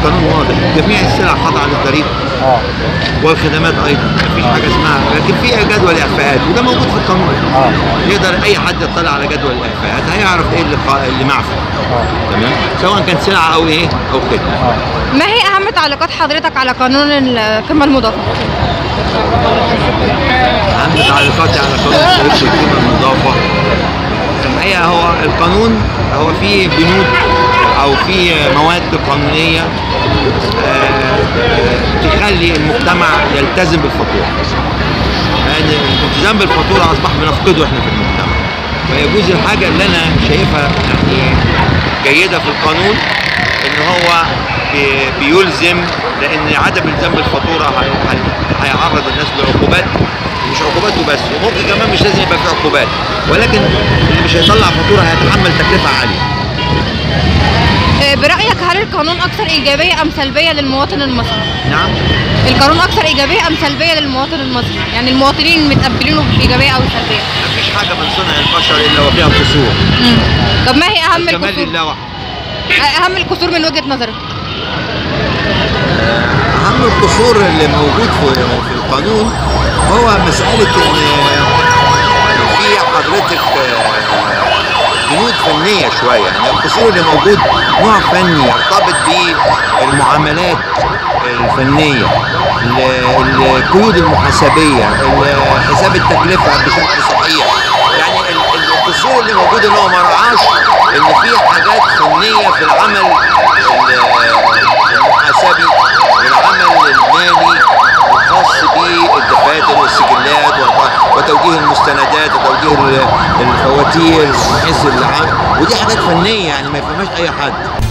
القانون واضح جميع السلع خاضعه للضريبه اه والخدمات ايضا مفيش حاجه اسمها لكن في جدول اعفاءات وده موجود في القانون اه يقدر اي حد يطلع على جدول الاعفاءات هيعرف ايه اللي قا- اللي معفى اه تمام سواء كان سلعه او ايه او خدمه اه ما هي اهم تعليقات حضرتك على قانون القيمه المضافه عندي تعليقاتي على قانون شركه القيمه المضافه الحقيقه هو القانون هو فيه بنود او فيه مواد قانونيه آه، آه، تخلي المجتمع يلتزم بالفاتوره لان الالتزام بالفاتوره اصبح بنفقده احنا في المجتمع فيجوز الحاجه اللي انا شايفها يعني جيده في القانون ان هو بي- بيلزم لان عدم الالتزام بالفاتوره هي- هي- هيعرض الناس لعقوبات مش عقوبات وبس وممكن كمان مش لازم يبقى في عقوبات ولكن اللي مش هيطلع فاتوره هيتحمل تكلفه عاليه آه، برايك هل القانون اكثر ايجابيه ام سلبيه للمواطن المصري نعم القانون اكثر ايجابيه ام سلبيه للمواطن المصري يعني المواطنين متقبلينه بايجابيه او سلبيه مفيش حاجه من صنع البشر الا وفيها قصور طب ما هي اهم الكمال القصور لله وحده آه، اهم القصور من وجهه نظرك اهم القصور اللي موجود في في القانون هو مساله ان في حضرتك آه، بنود فنيه شويه يعني القصور اللي موجود نوع فني يرتبط بالمعاملات الفنيه ال- القيود المحاسبيه ال- حساب التكلفه بشكل صحيح يعني ال- ال- القصور اللي موجود ان هو ما رعاش ان في حاجات فنيه في العمل ال- المحاسبي والعمل المالي الخاص بالدفاتر والسجلات وت- وتوجيه المستندات وتوجيه ال- الفواتير من حيث العمل ودي حاجات فنيه يعني ما يفهمهاش اي حد